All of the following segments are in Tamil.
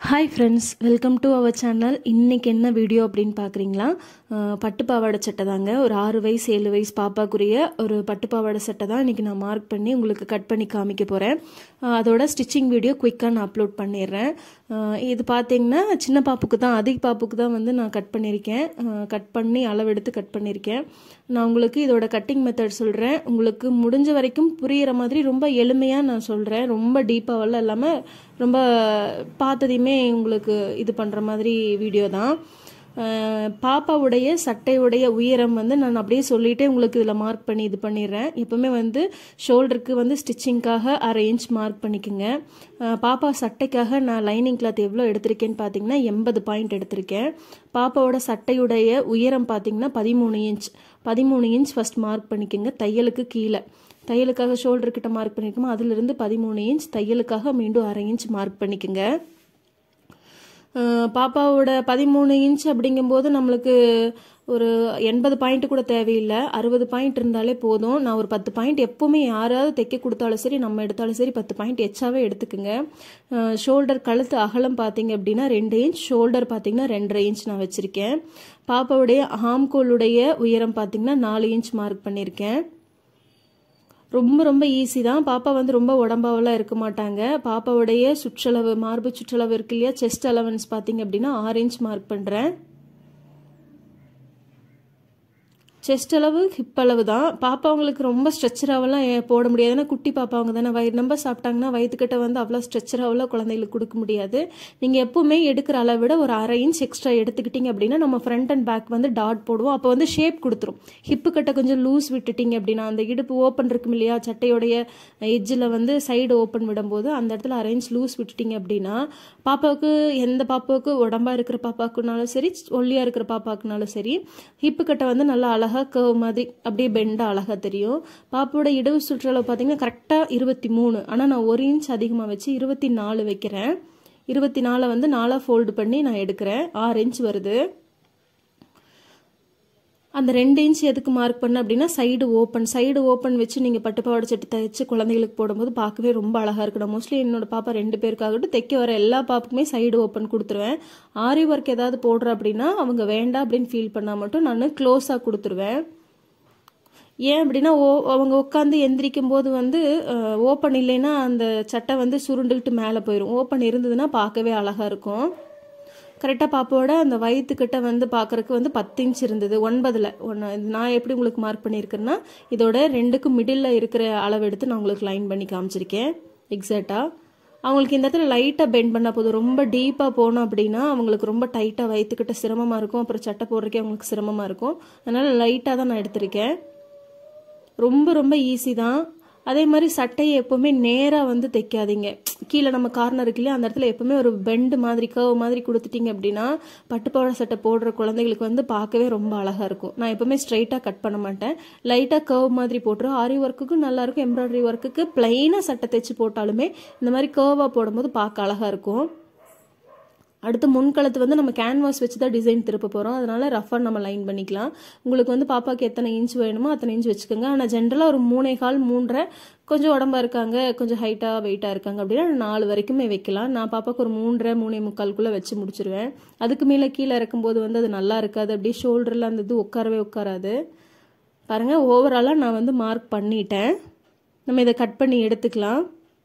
hi friends welcome to our channel இன்றைக்கி என்ன வீடியோ அப்படின்னு பார்க்குறீங்களா அஹ், பட்டு பாவாடை சட்டை தாங்க ஒரு ஆறு வயசு ஏழு வயசு பாப்பாக்குரிய ஒரு பட்டு பாவாடை சட்டை தான் இன்றைக்கி நான் மார்க் பண்ணி உங்களுக்கு கட் பண்ணி காமிக்க போகிறேன் அதோட ஸ்டிச்சிங் வீடியோ குயிக்காக நான் அப்லோட் பண்ணிடுறேன் அஹ், இது பார்த்தீங்கன்னா சின்ன பாப்புக்கு தான் அதிக பாப்புக்கு தான் வந்து நான் கட் பண்ணியிருக்கேன் கட் பண்ணி அளவெடுத்து கட் பண்ணியிருக்கேன் நான் உங்களுக்கு இதோட கட்டிங் மெத்தட் சொல்கிறேன் உங்களுக்கு முடிஞ்ச வரைக்கும் புரியிற மாதிரி ரொம்ப எளிமையாக நான் சொல்கிறேன் ரொம்ப டீப்பாவெல்லாம் இல்லாமல் ரொம்ப பார்த்ததையுமே உங்களுக்கு இது பண்ணுற மாதிரி வீடியோ தான் அஹ் பாப்பாவுடைய சட்டையுடைய உயரம் வந்து நான் அப்படியே சொல்லிட்டே உங்களுக்கு இதில் மார்க் பண்ணி இது பண்ணிடுறேன் எப்பவுமே வந்து ஷோல்டருக்கு வந்து ஸ்டிச்சிங்க்காக அரை இன்ச் மார்க் பண்ணிக்கோங்க அஹ் பாப்பா சட்டைக்காக நான் லைனிங் கிளாத் எவ்வளோ எடுத்திருக்கேன்னு பார்த்தீங்கன்னா எண்பது பாயிண்ட் எடுத்திருக்கேன் பாப்பாவோட சட்டையுடைய உயரம் பார்த்தீங்கன்னா பதிமூணு இன்ச் பதிமூணு இன்ச் ஃபர்ஸ்ட் மார்க் பண்ணிக்கோங்க தையலுக்கு கீழே தையலுக்காக ஷோல்டர் கிட்ட மார்க் பண்ணியிருக்கோமோ அதிலிருந்து பதிமூணு இன்ச் தையலுக்காக மீண்டும் அரை இன்ச் மார்க் பண்ணிக்கோங்க அஹ் பாப்பாவோட பதிமூணு இன்ச் அப்படிங்கும்போது நம்மளுக்கு ஒரு எண்பது பாயிண்ட் கூட தேவையில்லை அறுபது பாயிண்ட் இருந்தாலே போதும் நான் ஒரு பத்து பாயிண்ட் எப்பவுமே யாராவது தைக்க கொடுத்தாலும் சரி நம்ம எடுத்தாலும் சரி பத்து பாயிண்ட் எச்சாவே எடுத்துக்குங்க ஷோல்டர் கழுத்து அகலம் பார்த்தீங்க அப்படின்னா ரெண்டு இன்ச் ஷோல்டர் பார்த்தீங்கன்னா ரெண்டரை இன்ச் நான் வச்சுருக்கேன் பாப்பாவுடைய ஆம்கோலுடைய உயரம் பார்த்தீங்கன்னா நாலு இன்ச் மார்க் பண்ணியிருக்கேன் ரொம்ப ரொம்ப ஈஸி தான் பாப்பா வந்து ரொம்ப உடம்பாவெல்லாம் இருக்க மாட்டாங்க பாப்பாவுடைய சுற்றளவு மார்பு சுற்றளவு இருக்கு இல்லையா செஸ்ட் அலவன்ஸ் பார்த்தீங்க அப்படின்னா ஆறு இன்ச் மார்க் பண்ணுறேன் செஸ்ட் அளவு ஹிப் அளவு தான் பாப்பாவங்களுக்கு ரொம்ப ஸ்ட்ரெச்சராகலாம் போட முடியாது ஏன்னா குட்டி பாப்பாவங்க தானே வயிறு நம்ம சாப்பிட்டாங்கன்னா வயிற்றுக்கிட்ட வந்து அவ்வளோ ஸ்ட்ரெச்சராகலாம் குழந்தைகளுக்கு கொடுக்க முடியாது நீங்கள் எப்பவுமே எடுக்கிற அளவை விட ஒரு அரை இன்ச் எக்ஸ்ட்ரா எடுத்துக்கிட்டீங்க அப்படின்னா நம்ம ஃப்ரண்ட் அண்ட் பேக் வந்து டாட் போடுவோம் அப்போ வந்து ஷேப் கொடுத்துரும் ஹிப்பு கிட்ட கொஞ்சம் லூஸ் விட்டுட்டீங்க அப்படின்னா அந்த இடுப்பு ஓப்பன் இருக்கும் இல்லையா சட்டையோடைய எஜ்ஜில் வந்து சைடு ஓப்பன் விடும்போது அந்த இடத்துல அரை இன்ச் லூஸ் விட்டுட்டீங்க அப்படின்னா பாப்பாவுக்கு எந்த பாப்பாவுக்கு உடம்பா இருக்கிற பாப்பாக்குனாலும் சரி ஒல்லியா இருக்கிற பாப்பாக்குனாலும் சரி ஹிப்பு கிட்ட வந்து நல்லா அழகா கர்வ் மாதிரி அப்படியே பெண்டா அழகா தெரியும் பாப்பாவோட இடவு சுற்றளவு பார்த்தீங்கன்னா கரெக்டாக இருபத்தி மூணு ஆனால் நான் ஒரு இன்ச் அதிகமாக வச்சு இருபத்தி நாலு வைக்கிறேன் இருபத்தி நாலை வந்து நாலாக ஃபோல்டு பண்ணி நான் எடுக்கிறேன் ஆறு இன்ச் வருது அந்த ரெண்டு இன்ச் எதுக்கு மார்க் பண்ண அப்படின்னா சைடு ஓப்பன் சைடு ஓப்பன் வச்சு நீங்கள் பட்டு பாவாடை சட்டை தைச்சு குழந்தைகளுக்கு போடும்போது பார்க்கவே ரொம்ப அழகாக இருக்கணும் மோஸ்ட்லி என்னோட பாப்பா ரெண்டு பேருக்காகட்டும் தைக்க வர எல்லா பாப்புக்குமே சைடு ஓப்பன் கொடுத்துருவேன் ஆரி ஒர்க் ஏதாவது போடுற அப்படின்னா அவங்க வேண்டாம் அப்படின்னு ஃபீல் பண்ணால் மட்டும் நான் க்ளோஸாக கொடுத்துருவேன் ஏன் அப்படின்னா ஓ அவங்க உட்காந்து எந்திரிக்கும் போது வந்து ஓப்பன் இல்லைன்னா அந்த சட்டை வந்து சுருண்டுக்கிட்டு மேலே போயிடும் ஓப்பன் இருந்ததுன்னா பார்க்கவே அழகாக இருக்கும் கரெக்டாக பாப்பாவோட அந்த வயிற்றுக்கிட்ட வந்து பார்க்குறக்கு வந்து பத்து இன்ச் இருந்தது ஒன்பதில் ஒன்று நான் எப்படி உங்களுக்கு மார்க் பண்ணியிருக்கேன்னா இதோட ரெண்டுக்கும் மிடில் இருக்கிற அளவு எடுத்து நான் உங்களுக்கு லைன் பண்ணி காமிச்சிருக்கேன் எக்ஸாக்டாக அவங்களுக்கு இந்த இடத்துல லைட்டாக பெண்ட் பண்ணால் போதும் ரொம்ப டீப்பாக போனோம் அப்படின்னா அவங்களுக்கு ரொம்ப டைட்டாக வயிற்றுக்கிட்ட சிரமமாக இருக்கும் அப்புறம் சட்டை போடுறதுக்கே அவங்களுக்கு சிரமமாக இருக்கும் அதனால் லைட்டாக தான் நான் எடுத்திருக்கேன் ரொம்ப ரொம்ப ஈஸி தான் அதே மாதிரி சட்டையை எப்போவுமே நேராக வந்து தைக்காதீங்க கீழே நம்ம கார்னர் இருக்கு இல்லையா அந்த இடத்துல எப்பவுமே ஒரு பெண்டு மாதிரி கர்வ் மாதிரி கொடுத்துட்டீங்க அப்படின்னா பட்டுப்பாவாடை சட்டை போடுற குழந்தைகளுக்கு வந்து பார்க்கவே ரொம்ப அழகாக இருக்கும் நான் எப்பவுமே ஸ்ட்ரைட்டாக கட் பண்ண மாட்டேன் லைட்டாக கர்வ் மாதிரி போட்டுரும் ஆரி ஒர்க்குக்கும் நல்லா இருக்கும் எம்ப்ராய்டரி ஒர்க்குக்கு பிளைனாக சட்டை தைச்சு போட்டாலுமே இந்த மாதிரி கர்வாக போடும்போது பார்க்க அழகாக இருக்கும் அடுத்து முன்கழுத்து வந்து நம்ம கேன்வாஸ் வச்சு தான் டிசைன் திருப்ப போகிறோம் அதனால ரஃபாக நம்ம லைன் பண்ணிக்கலாம் உங்களுக்கு வந்து பாப்பாக்கு எத்தனை இன்ச் வேணுமோ அத்தனை இன்ச் வச்சுக்கோங்க ஆனால் ஜென்ரலாக ஒரு மூணே கால் மூன்றரை கொஞ்சம் உடம்பா இருக்காங்க கொஞ்சம் ஹைட்டாக வெயிட்டாக இருக்காங்க அப்படின்னா நாலு வரைக்குமே வைக்கலாம் நான் பாப்பாக்கு ஒரு மூன்றரை மூணே முக்கால்குள்ளே வச்சு முடிச்சிருவேன் அதுக்கு மேலே கீழே இறக்கும்போது வந்து அது நல்லா இருக்காது அப்படியே ஷோல்டரில் அந்த இது உட்காரவே உட்காராது பாருங்கள் ஓவராலாக நான் வந்து மார்க் பண்ணிட்டேன் நம்ம இதை கட் பண்ணி எடுத்துக்கலாம்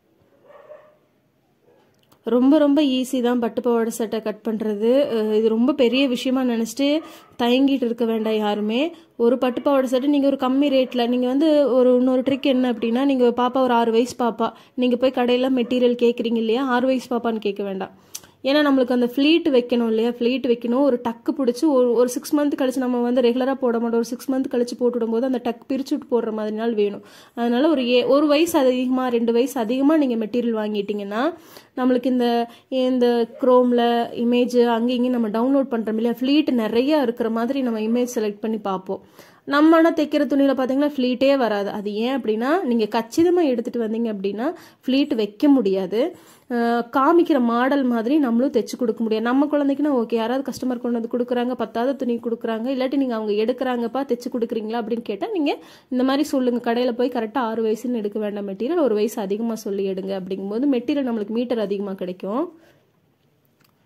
ரொம்ப ரொம்ப ஈஸி தான் பட்டு பாவாடை சட்டை கட் பண்ணுறது இது ரொம்ப பெரிய விஷயமா நினச்சிட்டு தயங்கிட்டு இருக்க வேண்டாம் யாருமே ஒரு பட்டு பாவாடை சட்டை நீங்கள் ஒரு கம்மி ரேட்டில் நீங்கள் வந்து ஒரு இன்னொரு ட்ரிக் என்ன அப்படின்னா நீங்கள் பாப்பா ஒரு ஆறு வயசு பாப்பா நீங்கள் போய் கடையில் மெட்டீரியல் கேட்குறீங்க இல்லையா ஆறு வயசு பாப்பான்னு கேட்க வேண்டாம் ஏன்னா நம்மளுக்கு அந்த ஃப்ளீட் வைக்கணும் இல்லையா ஃப்ளீட் வைக்கணும் ஒரு டக்கு பிடிச்சி ஒரு ஒரு சிக்ஸ் மந்த் கழிச்சு நம்ம வந்து ரெகுலராக போட மாட்டோம் ஒரு சிக்ஸ் மந்த் கழிச்சு போட்டுவிடும்போது அந்த டக் பிரிச்சு விட்டு போடுற மாதிரி நாள் வேணும் அதனால ஒரு ஏ ஒரு வயசு அதிகமாக ரெண்டு வயசு அதிகமாக நீங்கள் மெட்டீரியல் வாங்கிட்டீங்கன்னா நம்மளுக்கு இந்த இந்த க்ரோமில் இமேஜ் அங்கே இங்கேயும் நம்ம டவுன்லோட் பண்ணுறோம் இல்லையா ஃப்ளீட் நிறைய இருக்கிற மாதிரி நம்ம இமேஜ் செலக்ட் பண்ணி பார்ப்போம் நம்ம ஆனால் தைக்கிற துணியில் பார்த்தீங்கன்னா ஃப்ளீட்டே வராது அது ஏன் அப்படின்னா நீங்கள் கச்சிதமாக எடுத்துகிட்டு வந்தீங்க அப்படின்னா ஃப்ளீட் வைக்க முடியாது காமிக்கிற மாடல் மாதிரி நம்மளும் தைச்சு கொடுக்க முடியாது நம்ம குழந்தைக்குன்னா ஓகே யாராவது கஸ்டமர் கொண்டு வந்து கொடுக்குறாங்க பத்தாவது துணி கொடுக்குறாங்க இல்லாட்டி நீங்கள் அவங்க எடுக்கிறாங்கப்பா தைச்சு கொடுக்குறீங்களா அப்படின்னு கேட்டால் நீங்கள் இந்த மாதிரி சொல்லுங்கள் கடையில் போய் கரெக்டாக ஆறு வயசுன்னு எடுக்க வேண்டாம் மெட்டீரியல் ஒரு வயசு அதிகமாக சொல்லி எடுங்க அப்படிங்கும்போது மெட்டீரியல் நம்மளுக்கு மீட்டர் அதிகமாக கிடைக்கும்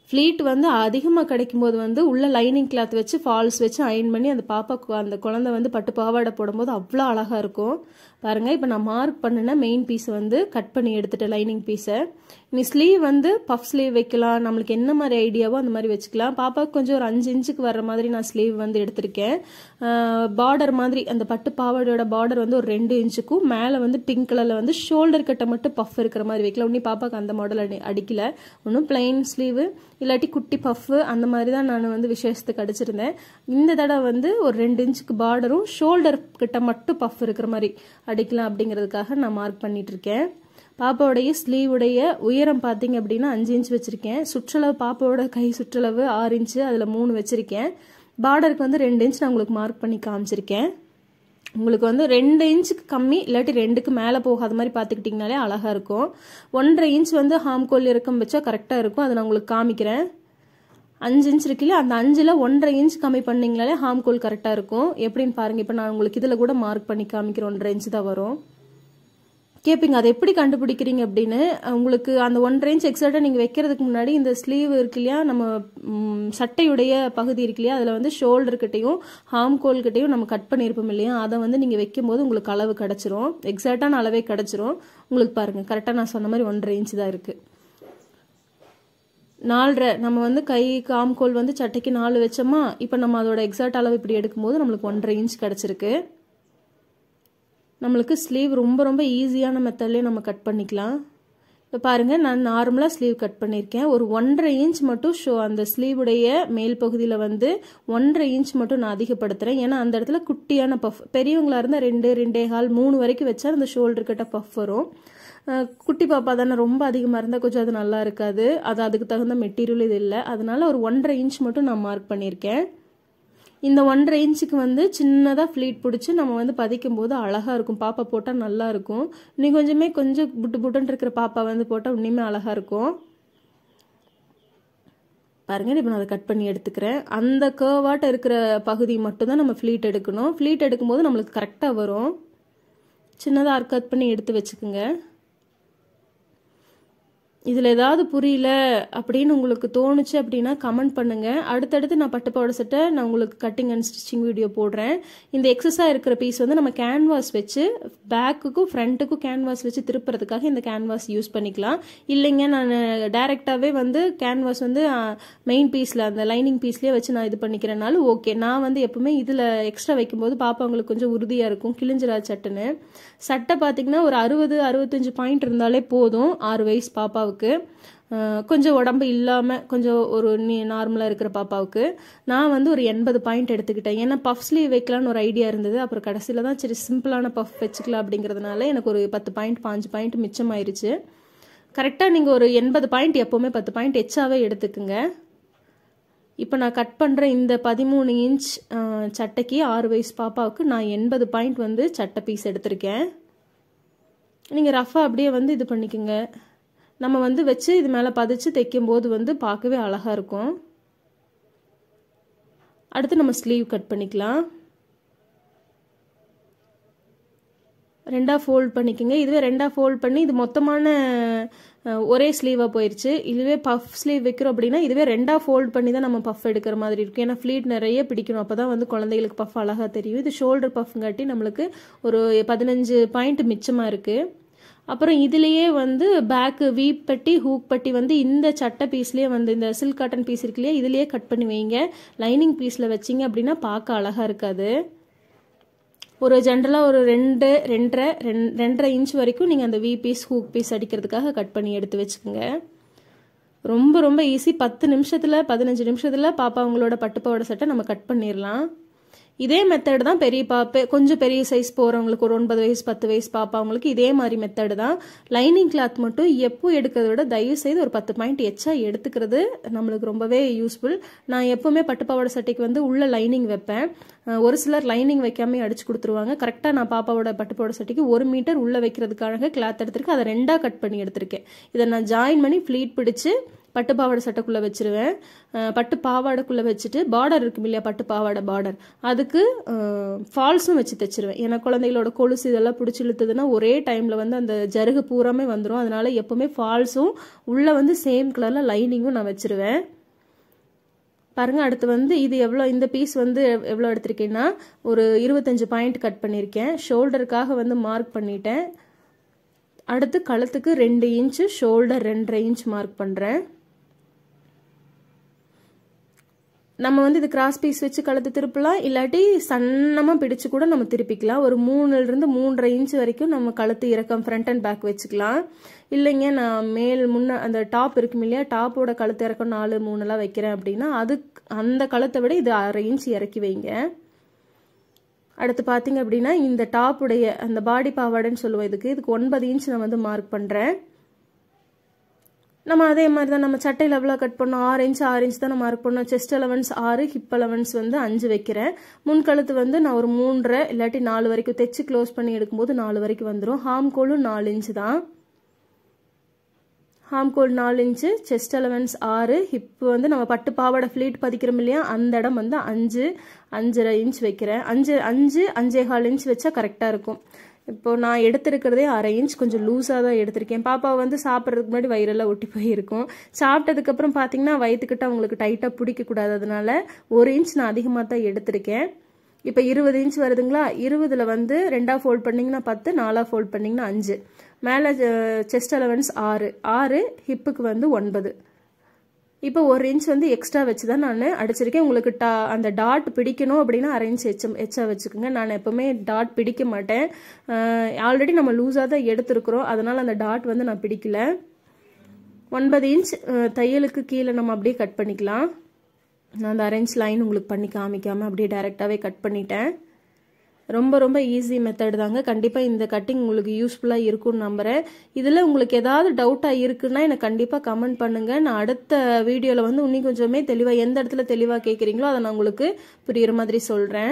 ஃப்ளீட் வந்து அதிகமாக கிடைக்கும் போது வந்து உள்ள லைனிங் கிளாத் வச்சு ஃபால்ஸ் வச்சு அயன் பண்ணி அந்த பாப்பா அந்த குழந்தை வந்து பட்டு பாவாடை போடும்போது அவ்வளோ அழகாக இருக்கும் பாருங்கள் இப்போ நான் மார்க் பண்ணின மெயின் பீஸை வந்து கட் பண்ணி எடுத்துட்டேன் லைனிங் பீஸை நீ ஸ்லீவ் வந்து பஃப் ஸ்லீவ் வைக்கலாம் நம்மளுக்கு என்ன மாதிரி ஐடியாவோ அந்த மாதிரி வச்சுக்கலாம் பாப்பாவுக்கு கொஞ்சம் ஒரு அஞ்சு இன்ச்சுக்கு வர்ற மாதிரி நான் ஸ்லீவ் வந்து எடுத்திருக்கேன் பார்டர் மாதிரி அந்த பட்டு பாவாடையோட பார்டர் வந்து ஒரு ரெண்டு இன்ச்சுக்கும் மேலே வந்து பிங்க் கலரில் வந்து ஷோல்டர் கட்டை மட்டும் பஃப் இருக்கிற மாதிரி வைக்கலாம் ஒன்றும் பாப்பாவுக்கு அந்த மாடல் அடி அடிக்கல ஒன்றும் பிளைன் ஸ்லீவு இல்லாட்டி குட்டி பஃப்பு அந்த மாதிரி தான் நான் வந்து விசேஷத்துக்கு அடிச்சிருந்தேன் இந்த தடவை வந்து ஒரு ரெண்டு இன்ச்சுக்கு பார்டரும் ஷோல்டர் கிட்ட மட்டும் பஃப் இருக்கிற மாதிரி அடிக்கலாம் அப்படிங்கிறதுக்காக நான் மார்க் பண்ணிட்டு இருக்கேன் பாப்பாவுடைய ஸ்லீவுடைய உயரம் பார்த்தீங்க அப்படின்னா அஞ்சு இன்ச் வச்சுருக்கேன் சுற்றளவு பாப்பாவோட கை சுற்றளவு ஆறு இன்ச்சு அதில் மூணு வச்சுருக்கேன் பார்டருக்கு வந்து ரெண்டு இன்ச் நான் உங்களுக்கு மார்க் பண்ணி காமிச்சிருக்கேன் உங்களுக்கு வந்து ரெண்டு இன்ச்சுக்கு கம்மி இல்லாட்டி ரெண்டுக்கு மேலே போகாத மாதிரி பார்த்துக்கிட்டிங்கனாலே அழகாக இருக்கும் ஒன்றரை இன்ச் வந்து ஹாம்கோல் இறக்கம் வச்சா கரெக்டாக இருக்கும் அதை நான் உங்களுக்கு காமிக்கிறேன் அஞ்சு இன்ச் இருக்குல்ல அந்த அஞ்சில் ஒன்றரை இன்ச் கம்மி பண்ணிங்கனாலே ஹாம்கோல் கரெக்டாக இருக்கும் எப்படின்னு பாருங்கள் இப்போ நான் உங்களுக்கு இதில் கூட மார்க் பண்ணி காமிக்கிறேன் ஒன்றரை இன்ச் தான் வரும் கேட்பீங்க அதை எப்படி கண்டுபிடிக்கிறீங்க அப்படின்னு உங்களுக்கு அந்த ஒன்றரை இன்ச் எக்ஸாக்டாக நீங்கள் வைக்கிறதுக்கு முன்னாடி இந்த ஸ்லீவ் இருக்கு இல்லையா நம்ம சட்டையுடைய பகுதி இருக்கு இல்லையா அதில் வந்து ஷோல்டர்கிட்டையும் ஹார்ம் கோல்கிட்டையும் நம்ம கட் பண்ணியிருப்போம் இல்லையா அதை வந்து நீங்கள் வைக்கும்போது உங்களுக்கு அளவு கிடச்சிரும் எக்ஸாக்டான அளவே கிடச்சிரும் உங்களுக்கு பாருங்கள் கரெக்டாக நான் சொன்ன மாதிரி ஒன்றரை இன்ச் தான் இருக்குது நாலரை நம்ம வந்து கை காம்கோல் வந்து சட்டைக்கு நாலு வச்சோமா இப்போ நம்ம அதோட எக்ஸாக்ட் அளவு இப்படி எடுக்கும்போது நம்மளுக்கு ஒன்றரை இன்ச் கிடச்சிருக்கு நம்மளுக்கு ஸ்லீவ் ரொம்ப ரொம்ப ஈஸியான மெத்தட்லேயே நம்ம கட் பண்ணிக்கலாம் இப்போ பாருங்கள் நான் நார்மலாக ஸ்லீவ் கட் பண்ணியிருக்கேன் ஒரு ஒன்றரை இன்ச் மட்டும் ஷோ அந்த ஸ்லீவுடைய மேல் பகுதியில் வந்து ஒன்றரை இன்ச் மட்டும் நான் அதிகப்படுத்துகிறேன் ஏன்னா அந்த இடத்துல குட்டியான பஃப் பெரியவங்களாக இருந்தால் ரெண்டு ரெண்டே கால் மூணு வரைக்கும் வச்சா அந்த ஷோல்டர் கிட்ட பஃப் வரும் குட்டி பாப்பா தானே ரொம்ப அதிகமாக இருந்தால் கொஞ்சம் அது நல்லா இருக்காது அது அதுக்கு தகுந்த மெட்டீரியல் இது இல்லை அதனால ஒரு ஒன்றரை இன்ச் மட்டும் நான் மார்க் பண்ணியிருக்கேன் இந்த ஒன்றரை இன்ச்சுக்கு வந்து சின்னதாக ஃப்ளீட் பிடிச்சி நம்ம வந்து பதிக்கும் போது அழகாக இருக்கும் பாப்பா போட்டால் நல்லா இருக்கும் இன்னும் கொஞ்சமே கொஞ்சம் புட்டு புட்டுன்னு இருக்கிற பாப்பா வந்து போட்டால் இன்னுமே அழகாக இருக்கும் பாருங்க இப்போ நான் அதை கட் பண்ணி எடுத்துக்கிறேன் அந்த கேர்வாட்ட இருக்கிற பகுதி மட்டும்தான் நம்ம ஃப்ளீட் எடுக்கணும் ஃப்ளீட் எடுக்கும்போது நம்மளுக்கு கரெக்டாக வரும் சின்னதாக கட் பண்ணி எடுத்து வச்சுக்கோங்க இதில் ஏதாவது புரியல அப்படின்னு உங்களுக்கு தோணுச்சு அப்படின்னா கமெண்ட் பண்ணுங்கள் அடுத்தடுத்து நான் பட்டுப்பாவோட செட்டை நான் உங்களுக்கு கட்டிங் அண்ட் ஸ்டிச்சிங் வீடியோ போடுறேன் இந்த எக்ஸஸாக இருக்கிற பீஸ் வந்து நம்ம கேன்வாஸ் வச்சு பேக்குக்கும் ஃப்ரண்ட்டுக்கும் கேன்வாஸ் வச்சு திருப்புறதுக்காக இந்த கேன்வாஸ் யூஸ் பண்ணிக்கலாம் இல்லைங்க நான் டைரெக்டாகவே வந்து கேன்வாஸ் வந்து மெயின் பீஸில் அந்த லைனிங் பீஸ்லேயே வச்சு நான் இது பண்ணிக்கிறேனாலும் ஓகே நான் வந்து எப்பவுமே இதில் எக்ஸ்ட்ரா வைக்கும்போது பாப்பாங்களுக்கு கொஞ்சம் உறுதியாக இருக்கும் கிழிஞ்சிரா சட்டுன்னு சட்டை பார்த்தீங்கன்னா ஒரு அறுபது அறுபத்தஞ்சு பாயிண்ட் இருந்தாலே போதும் ஆறு வயசு பாப்பாவுக்கு கொஞ்சம் உடம்பு இல்லாமல் கொஞ்சம் ஒரு நீ நார்மலாக இருக்கிற பாப்பாவுக்கு நான் வந்து ஒரு எண்பது பாயிண்ட் எடுத்துக்கிட்டேன் ஏன்னா பஃப் ஸ்லீவ் வைக்கலான்னு ஒரு ஐடியா இருந்தது அப்புறம் கடைசியில் தான் சரி சிம்பிளான பஃப் வச்சுக்கலாம் அப்படிங்கிறதுனால எனக்கு ஒரு பத்து பாயிண்ட் பாஞ்சு பாயிண்ட் மிச்சமாயிருச்சு கரெக்டாக நீங்கள் ஒரு எண்பது பாயிண்ட் எப்போவுமே பத்து பாயிண்ட் எச்சாவே எடுத்துக்குங்க இப்போ நான் கட் பண்ணுற இந்த பதிமூணு இன்ச் சட்டைக்கு ஆறு வயசு பாப்பாவுக்கு நான் எண்பது பாயிண்ட் வந்து சட்டை பீஸ் எடுத்திருக்கேன் நீங்கள் ரஃபாக அப்படியே வந்து இது பண்ணிக்கோங்க நம்ம வந்து வச்சு இது மேலே பதிச்சு தைக்கும் போது வந்து பார்க்கவே அழகாக இருக்கும் அடுத்து நம்ம ஸ்லீவ் கட் பண்ணிக்கலாம் ரெண்டாக ஃபோல்ட் பண்ணிக்கோங்க இதுவே ரெண்டாக ஃபோல்ட் பண்ணி இது மொத்தமான ஒரே ஸ்லீவாக போயிடுச்சு இதுவே பஃப் ஸ்லீவ் வைக்கிறோம் அப்படின்னா இதுவே ரெண்டாக ஃபோல்ட் பண்ணி தான் நம்ம பஃப் எடுக்கிற மாதிரி இருக்கும் ஏன்னா ஃப்ளீட் நிறைய பிடிக்கணும் அப்போ தான் வந்து குழந்தைகளுக்கு பஃப் அழகாக தெரியும் இது ஷோல்டர் பஃப்ங்காட்டி நம்மளுக்கு ஒரு பதினஞ்சு பாயிண்ட் மிச்சமாக இருக்குது அப்புறம் இதுலேயே வந்து பேக்கு வீப் பட்டி ஹூக் பட்டி வந்து இந்த சட்டை பீஸ்லேயே வந்து இந்த சில்க் காட்டன் பீஸ் இருக்கு இல்லையா இதுலேயே கட் பண்ணி வைங்க லைனிங் பீஸில் வச்சிங்க அப்படின்னா பார்க்க அழகாக இருக்காது ஒரு ஜென்ரலாக ஒரு ரெண்டு ரெண்டரை ரெண் ரெண்டரை இன்ச் வரைக்கும் நீங்கள் அந்த வி பீஸ் ஹூக் பீஸ் அடிக்கிறதுக்காக கட் பண்ணி எடுத்து வச்சுக்கோங்க ரொம்ப ரொம்ப ஈஸி பத்து நிமிஷத்தில் பதினஞ்சு நிமிஷத்தில் பாப்பா அவங்களோட பட்டுப்பாவோட சட்டை நம்ம கட் பண்ணிடலாம் இதே மெத்தட் தான் பெரிய பாப்பே கொஞ்சம் பெரிய சைஸ் போகிறவங்களுக்கு ஒரு ஒன்பது வயசு பத்து வயசு பாப்பா அவங்களுக்கு இதே மாதிரி மெத்தடு தான் லைனிங் கிளாத் மட்டும் எப்போ எடுக்கிறத விட தயவு செய்து ஒரு பத்து பாயிண்ட் எச்சா எடுத்துக்கிறது நம்மளுக்கு ரொம்பவே யூஸ்ஃபுல் நான் எப்போவுமே பட்டுப்பாவோட சட்டைக்கு வந்து உள்ள லைனிங் வைப்பேன் ஒரு சிலர் லைனிங் வைக்காம அடிச்சு கொடுத்துருவாங்க கரெக்டாக நான் பாப்பாவோட பட்டுப்பாவோட சட்டைக்கு ஒரு மீட்டர் உள்ளே வைக்கிறதுக்காக கிளாத் எடுத்திருக்கேன் அதை ரெண்டாக கட் பண்ணி எடுத்திருக்கேன் இதை நான் ஜாயின் பண்ணி ஃப்ளீட் பிடிச்சு பட்டு பாவாடை சட்டைக்குள்ளே வச்சிருவேன் பட்டு பாவாடைக்குள்ளே வச்சுட்டு பார்டர் இருக்கும் இல்லையா பட்டு பாவாடை பார்டர் அதுக்கு ஃபால்ஸும் வச்சு தைச்சிருவேன் ஏன்னா குழந்தைகளோட கொலுசு இதெல்லாம் பிடிச்சி இழுத்துதுன்னா ஒரே டைமில் வந்து அந்த ஜருகு பூராமே வந்துடும் அதனால எப்போவுமே ஃபால்ஸும் உள்ளே வந்து சேம் கலரில் லைனிங்கும் நான் வச்சிருவேன் பாருங்க அடுத்து வந்து இது எவ்வளோ இந்த பீஸ் வந்து எவ்வளோ எடுத்திருக்கேன்னா ஒரு இருபத்தஞ்சு பாயிண்ட் கட் பண்ணியிருக்கேன் ஷோல்டருக்காக வந்து மார்க் பண்ணிட்டேன் அடுத்து கழுத்துக்கு ரெண்டு இன்ச்சு ஷோல்டர் ரெண்டரை இன்ச் மார்க் பண்ணுறேன் நம்ம வந்து இது கிராஸ் பீஸ் வச்சு கழுத்து திருப்பலாம் இல்லாட்டி சன்னமாக பிடிச்சு கூட நம்ம திருப்பிக்கலாம் ஒரு மூணுலேருந்து மூன்றரை இன்ச் வரைக்கும் நம்ம கழுத்து இறக்கம் ஃப்ரண்ட் அண்ட் பேக் வச்சுக்கலாம் இல்லைங்க நான் மேல் முன்ன அந்த டாப் இருக்கும் இல்லையா டாப்போட கழுத்து இறக்கம் நாலு மூணுலாம் வைக்கிறேன் அப்படின்னா அதுக்கு அந்த கழுத்தை விட இது அரை இன்ச் இறக்கி வைங்க அடுத்து பார்த்தீங்க அப்படின்னா இந்த டாப்புடைய அந்த பாடி பாவாடைன்னு சொல்லுவோம் இதுக்கு இதுக்கு ஒன்பது இன்ச் நான் வந்து மார்க் பண்ணுறேன் நம்ம அதே மாதிரி தான் நம்ம சட்டையில் எவ்வளோ கட் பண்ணோம் ஆறு இன்ச் ஆறு இன்ச் தான் மார்க் பண்ணோம் செஸ்ட் அலவன்ஸ் ஆறு ஹிப் அலவன்ஸ் வந்து அஞ்சு வைக்கிறேன் முன்கழுத்து வந்து நான் ஒரு மூன்றரை இல்லாட்டி நாலு வரைக்கும் தைச்சு க்ளோஸ் பண்ணி எடுக்கும்போது நாலு வரைக்கும் வந்துடும் ஹாம் கோலும் நாலு இன்ச்சு தான் ஹாம் கோல் நாலு இன்ச்சு செஸ்ட் அலவன்ஸ் ஆறு ஹிப் வந்து நம்ம பட்டு பாவாடை ஃப்ளீட் பதிக்கிறோம் இல்லையா அந்த இடம் வந்து அஞ்சு அஞ்சரை இன்ச் வைக்கிறேன் அஞ்சு அஞ்சு அஞ்சே கால் இன்ச் வச்சா கரெக்டாக இருக்கும் இப்போ நான் எடுத்திருக்கிறதே அரை இன்ச் கொஞ்சம் லூஸாக தான் எடுத்திருக்கேன் பாப்பா வந்து சாப்பிட்றதுக்கு முன்னாடி வயிறெல்லாம் ஒட்டி போயிருக்கும் சாப்பிட்டதுக்கப்புறம் பார்த்தீங்கன்னா வயிற்றுக்கிட்ட அவங்களுக்கு டைட்டாக பிடிக்கக்கூடாது அதனால ஒரு இன்ச் நான் அதிகமாக தான் எடுத்திருக்கேன் இப்போ இருபது இன்ச் வருதுங்களா இருபதில் வந்து ரெண்டாக ஃபோல்ட் பண்ணிங்கன்னா பத்து நாலாக ஃபோல்ட் பண்ணிங்கன்னா அஞ்சு மேலே செஸ்ட் அலவன்ஸ் ஆறு ஆறு ஹிப்புக்கு வந்து ஒன்பது இப்போ ஒரு இன்ச் வந்து எக்ஸ்ட்ரா வச்சு தான் நான் அடிச்சிருக்கேன் உங்களுக்கு டா அந்த டாட் பிடிக்கணும் அப்படின்னா அரை இன்ச் எச்ச எச்சா வச்சுக்கோங்க நான் எப்போவுமே டாட் பிடிக்க மாட்டேன் ஆல்ரெடி நம்ம லூஸாக தான் எடுத்துருக்குறோம் அதனால் அந்த டாட் வந்து நான் பிடிக்கல ஒன்பது இன்ச் தையலுக்கு கீழே நம்ம அப்படியே கட் பண்ணிக்கலாம் நான் அந்த அரேஞ்ச் லைன் உங்களுக்கு பண்ணி காமிக்காமல் அப்படியே டைரெக்டாகவே கட் பண்ணிட்டேன் ரொம்ப ரொம்ப ஈஸி மெத்தட் தாங்க கண்டிப்பாக இந்த கட்டிங் உங்களுக்கு யூஸ்ஃபுல்லாக இருக்கும்னு நம்புகிறேன் இதில் உங்களுக்கு ஏதாவது டவுட்டாக இருக்குன்னா எனக்கு கண்டிப்பாக கமெண்ட் பண்ணுங்கள் நான் அடுத்த வீடியோவில் வந்து இன்னும் கொஞ்சமே தெளிவாக எந்த இடத்துல தெளிவாக கேட்குறீங்களோ அதை நான் உங்களுக்கு புரியுற மாதிரி சொல்கிறேன்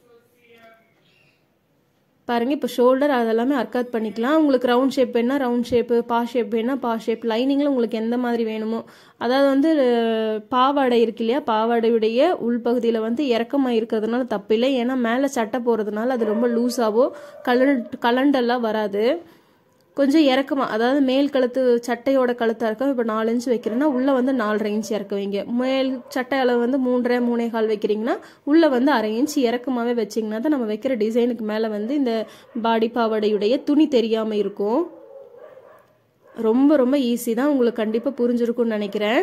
பாருங்கள் இப்போ ஷோல்டர் அதெல்லாமே அர்க்காத் பண்ணிக்கலாம் உங்களுக்கு ரவுண்ட் ஷேப் வேணா ரவுண்ட் ஷேப்பு பா ஷேப் வேணா பா ஷேப் லைனிங்கில் உங்களுக்கு எந்த மாதிரி வேணுமோ அதாவது வந்து பாவாடை இருக்கு இல்லையா பாவாடையுடைய உள்பகுதியில் வந்து இறக்கமாக இருக்கிறதுனால தப்பில்லை ஏன்னா மேலே சட்டை போகிறதுனால அது ரொம்ப லூஸாவோ கலண்ட் கலண்டெல்லாம் வராது கொஞ்சம் இறக்கமாக அதாவது மேல் கழுத்து சட்டையோட கழுத்தாக இருக்கும் இப்போ நாலு இன்ச் வைக்கிறேன்னா உள்ளே வந்து நாலரை இன்ச் இறக்க வைங்க மேல் சட்டை அளவு வந்து மூன்றரை மூணே கால் வைக்கிறீங்கன்னா உள்ளே வந்து அரை இன்ச் இறக்கமாகவே வச்சிங்கன்னா தான் நம்ம வைக்கிற டிசைனுக்கு மேலே வந்து இந்த பாடி பாவாடையுடைய துணி தெரியாமல் இருக்கும் ரொம்ப ரொம்ப ஈஸி தான் உங்களுக்கு கண்டிப்பாக புரிஞ்சிருக்கும்னு நினைக்கிறேன்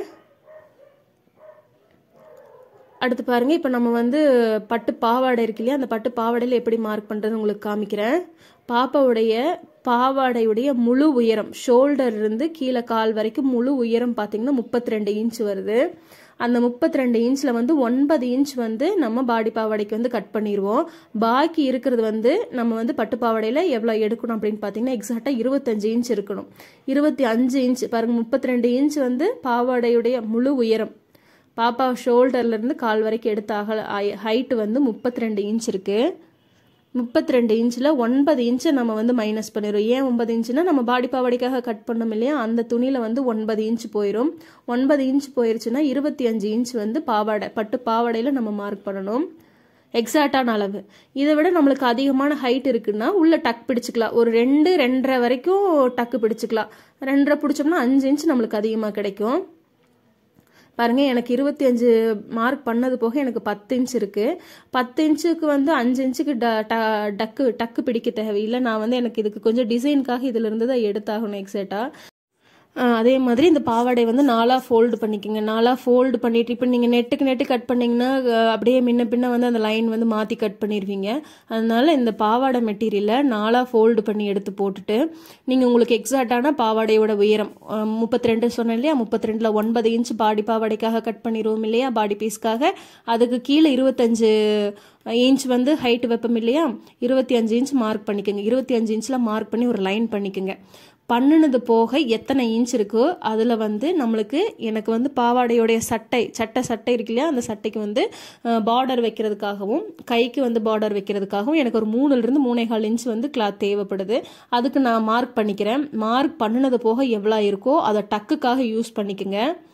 அடுத்து பாருங்க இப்போ நம்ம வந்து பட்டு பாவாடை இருக்கு இல்லையா அந்த பட்டு பாவாடையில் எப்படி மார்க் பண்ணுறது உங்களுக்கு காமிக்கிறேன் பாப்பாவுடைய பாவாடையுடைய முழு உயரம் ஷோல்டர் இருந்து கீழே கால் வரைக்கும் முழு உயரம் பார்த்தீங்கன்னா முப்பத்தி ரெண்டு இன்ச் வருது அந்த முப்பத்தி ரெண்டு இன்ச்சில் வந்து ஒன்பது இன்ச் வந்து நம்ம பாடி பாவாடைக்கு வந்து கட் பண்ணிடுவோம் பாக்கி இருக்கிறது வந்து நம்ம வந்து பட்டு பாவாடையில் எவ்வளோ எடுக்கணும் அப்படின்னு பார்த்தீங்கன்னா எக்ஸாக்டாக இருபத்தஞ்சு இன்ச் இருக்கணும் இருபத்தி அஞ்சு இன்ச் பாருங்க முப்பத்தி ரெண்டு இன்ச் வந்து பாவாடையுடைய முழு உயரம் பாப்பா ஷோல்டர்லேருந்து கால் வரைக்கும் எடுத்த அகல ஹைட்டு வந்து முப்பத்தி ரெண்டு இன்ச் இருக்குது முப்பத்தி ரெண்டு இன்ச்சில் ஒன்பது இன்ச்சை நம்ம வந்து மைனஸ் பண்ணிடுவோம் ஏன் ஒன்பது இன்ச்சுனா நம்ம பாடி பாவாடைக்காக கட் பண்ணோம் இல்லையா அந்த துணியில் வந்து ஒன்பது இன்ச் போயிடும் ஒன்பது இன்ச் போயிருச்சுன்னா இருபத்தி அஞ்சு இன்ச் வந்து பாவாடை பட்டு பாவாடையில் நம்ம மார்க் பண்ணணும் எக்ஸாக்டான அளவு இதை விட நம்மளுக்கு அதிகமான ஹைட் இருக்குன்னா உள்ள டக் பிடிச்சிக்கலாம் ஒரு ரெண்டு ரெண்டரை வரைக்கும் டக்கு பிடிச்சிக்கலாம் ரெண்டரை பிடிச்சோம்னா அஞ்சு இன்ச் நம்மளுக்கு அதிகமாக கிடைக்கும் பாருங்க எனக்கு இருபத்தி அஞ்சு மார்க் பண்ணது போக எனக்கு பத்து இன்ச் இருக்கு பத்து இன்ச்சுக்கு வந்து அஞ்சு இன்ச்சுக்கு டக்கு டக்கு பிடிக்க தேவையில்லை நான் வந்து எனக்கு இதுக்கு கொஞ்சம் டிசைனுக்காக இதுல இருந்து தான் எடுத்தாகணும் எக்ஸாக்டா அதே மாதிரி இந்த பாவாடை வந்து நாலாக ஃபோல்டு பண்ணிக்கோங்க நாலாக ஃபோல்டு பண்ணிட்டு இப்போ நீங்கள் நெட்டுக்கு நெட்டு கட் பண்ணிங்கன்னா அப்படியே முன்ன பின்ன வந்து அந்த லைன் வந்து மாற்றி கட் பண்ணிடுவீங்க அதனால இந்த பாவாடை மெட்டீரியலை நாலாக ஃபோல்டு பண்ணி எடுத்து போட்டுட்டு நீங்கள் உங்களுக்கு எக்ஸாக்டான பாவாடையோட உயரம் முப்பத்தி ரெண்டு சொன்னேன் இல்லையா முப்பத்தி ரெண்டில் ஒன்பது இன்ச் பாடி பாவாடைக்காக கட் பண்ணிடுவோம் இல்லையா பாடி பீஸ்க்காக அதுக்கு கீழே இருபத்தஞ்சு இன்ச் வந்து ஹைட் வைப்போம் இல்லையா இருபத்தி அஞ்சு இன்ச் மார்க் பண்ணிக்கோங்க இருபத்தி அஞ்சு இன்ச்சில் மார்க் பண்ணி ஒரு லைன் பண்ணிக்கோங்க பண்ணினது போக எத்தனை இன்ச் இருக்கோ அதில் வந்து நம்மளுக்கு எனக்கு வந்து பாவாடையோடைய சட்டை சட்டை சட்டை இருக்கு இல்லையா அந்த சட்டைக்கு வந்து பார்டர் வைக்கிறதுக்காகவும் கைக்கு வந்து பார்டர் வைக்கிறதுக்காகவும் எனக்கு ஒரு மூணுலேருந்து மூணே கால் இன்ச் வந்து கிளாத் தேவைப்படுது அதுக்கு நான் மார்க் பண்ணிக்கிறேன் மார்க் பண்ணினது போக எவ்வளோ இருக்கோ அதை டக்குக்காக யூஸ் பண்ணிக்கோங்க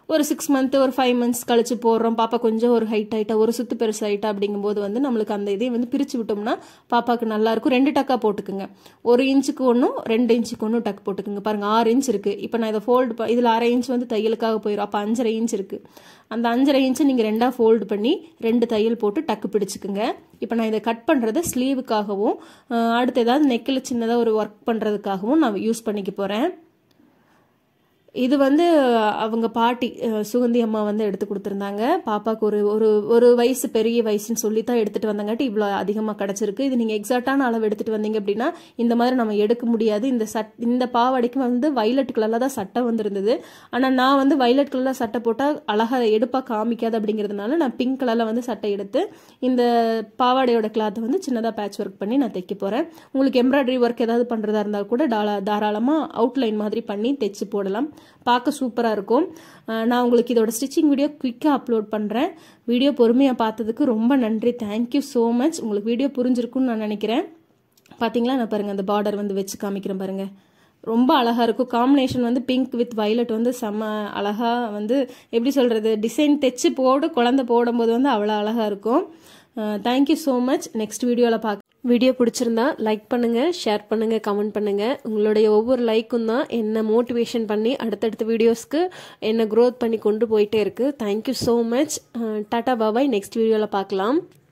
ஒரு சிக்ஸ் மந்த் ஒரு ஃபைவ் மந்த்ஸ் கழிச்சு போடுறோம் பாப்பா கொஞ்சம் ஒரு ஹைட் ஆயிட்டா ஒரு சுத்து பெருசு ஆயிட்டா அப்படிங்கும்போது வந்து நம்மளுக்கு அந்த இதை வந்து பிரிச்சு விட்டோம்னா பாப்பாக்கு நல்லா இருக்கும் ரெண்டு டக்கா போட்டுக்குங்க ஒரு இன்ச்சுக்கு ஒன்றும் ரெண்டு இன்ச்சுக்கு ஒன்றும் டக் போட்டுக்குங்க பாருங்க ஆறு இன்ச் இருக்கு இப்போ நான் இதை ஃபோல்டு இதில் அரை இன்ச் வந்து தையலுக்காக போயிடும் அப்போ அஞ்சரை இன்ச் இருக்கு அந்த அஞ்சரை இன்ச்சை நீங்கள் ரெண்டாக ஃபோல்டு பண்ணி ரெண்டு தையல் போட்டு டக்கு பிடிச்சிக்குங்க இப்போ நான் இதை கட் பண்ணுறத ஸ்லீவுக்காகவும் அஹ், அடுத்து ஏதாவது நெக்கில் சின்னதாக ஒரு ஒர்க் பண்ணுறதுக்காகவும் நான் யூஸ் பண்ணிக்க போகிறேன் இது வந்து அவங்க பாட்டி அஹ், சுகந்தி அம்மா வந்து எடுத்து கொடுத்துருந்தாங்க பாப்பாவுக்கு ஒரு ஒரு ஒரு வயசு பெரிய வயசுன்னு சொல்லி தான் எடுத்துட்டு வந்தாங்காட்டி இவ்வளோ அதிகமாக கிடச்சிருக்கு இது நீங்கள் எக்ஸாக்டான அளவு எடுத்துட்டு வந்தீங்க அப்படின்னா இந்த மாதிரி நம்ம எடுக்க முடியாது இந்த சட் இந்த பாவாடைக்கு வந்து வைலட் கலரில் தான் சட்டை வந்திருந்தது ஆனால் நான் வந்து வைலட் கலரில் சட்டை போட்டால் அழகாக எடுப்பாக காமிக்காது அப்படிங்கிறதுனால நான் பிங்க் கலரில் வந்து சட்டை எடுத்து இந்த பாவாடையோட கிளாத்தை வந்து சின்னதாக பேட்ச் ஒர்க் பண்ணி நான் தைக்க போகிறேன் உங்களுக்கு எம்ப்ராய்டரி ஒர்க் ஏதாவது பண்ணுறதா இருந்தால் கூட டாலா தாராளமாக அவுட்லைன் மாதிரி பண்ணி தைச்சு போடலாம் பார்க்க சூப்பராக இருக்கும் அஹ் நான் உங்களுக்கு இதோட ஸ்டிச்சிங் வீடியோ குயிக்காக அப்லோட் பண்ணுறேன் வீடியோ பொறுமையாக பார்த்ததுக்கு ரொம்ப நன்றி தேங்க்யூ ஸோ மச் உங்களுக்கு வீடியோ புரிஞ்சிருக்கும்னு நான் நினைக்கிறேன் பார்த்தீங்களா நான் பாருங்கள் அந்த பார்டர் வந்து வச்சு காமிக்கிறேன் பாருங்கள் ரொம்ப அழகாக இருக்கும் காம்பினேஷன் வந்து பிங்க் வித் violet வந்து செம்ம அழகாக வந்து எப்படி சொல்கிறது டிசைன் தைச்சு போடு குழந்தை போடும்போது வந்து அவ்வளோ அழகாக இருக்கும் தேங்க்யூ ஸோ மச் நெக்ஸ்ட் வீடியோவில் பார்க்க வீடியோ பிடிச்சிருந்தா லைக் பண்ணுங்க ஷேர் பண்ணுங்க கமெண்ட் பண்ணுங்க உங்களுடைய ஒவ்வொரு லைக்கும் தான் என்ன மோட்டிவேஷன் பண்ணி அடுத்தடுத்த வீடியோஸ்க்கு என்ன growth பண்ணி கொண்டு போயிட்டே இருக்கு தேங்க்யூ ஸோ மச் டாடா பாபாய் நெக்ஸ்ட் வீடியோவில் பார்க்கலாம்